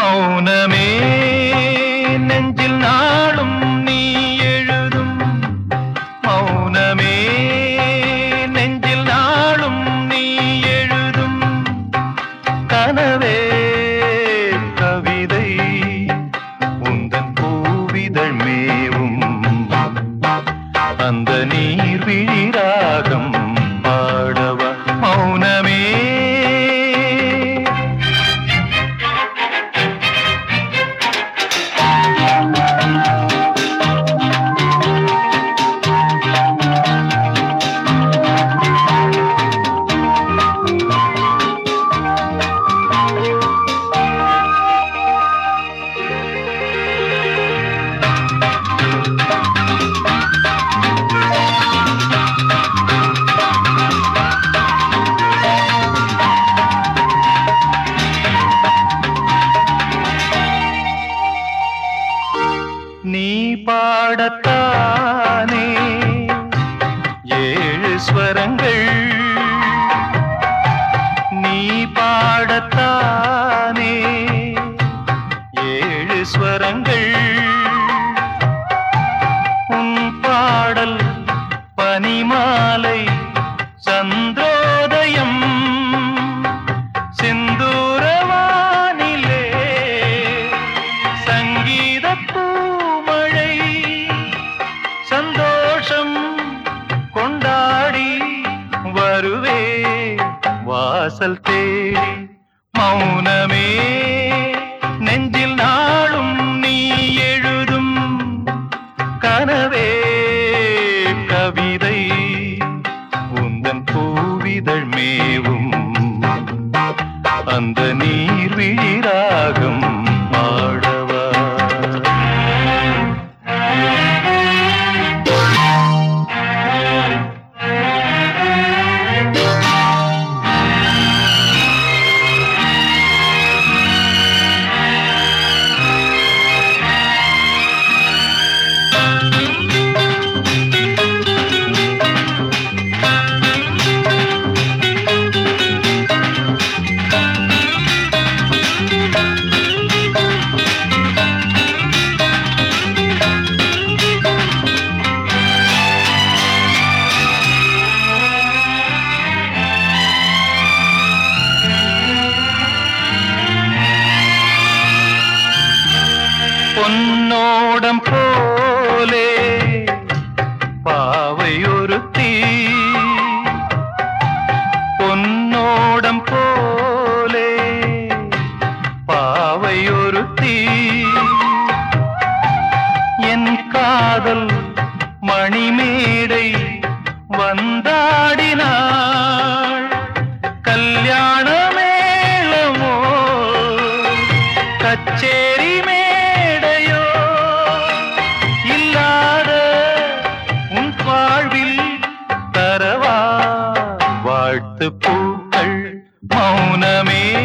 மௌனமே நெஞ்சில் நாளும் நீ எழுதும் மௌனமே நெஞ்சில் நாளும் நீ எழுதும் கனவே கவிதை உந்தன் பூவிதழ் மேவும் அந்த நீர் விழிராகம் பாடவா மௌனமே நீ பாடத்தானே ஏழு ஸ்வரங்கள் நீ பாடத்தானே ஏழு ஸ்வரங்கள் உன் பாடல் பனிமாலை சந்திரோதயம் செந்தூரவானிலே சங்கீத பூமழை சந்தோஷம் கொண்டாடி வருவே வாசல் தேடி மௌனமே நெஞ்சில் நாளும் நீ எழுதும் கனவே கவிதை உந்தன் பூவிதழ் மேவும் அந்த நீர் விழிராகம் பாடவா பொன்னோடம் போலே பாவை ஒருத்தி பொன்னோடம் போலே பாவை ஒருத்தி என் காதல் மணிமேடை வந்தாடினாள் கல்யாண மேளமோ கச்சேரி மேடையோ இல்லாத உன் வாழ்வில் தரவா வாழ்த்து பூக்கள் மௌனமே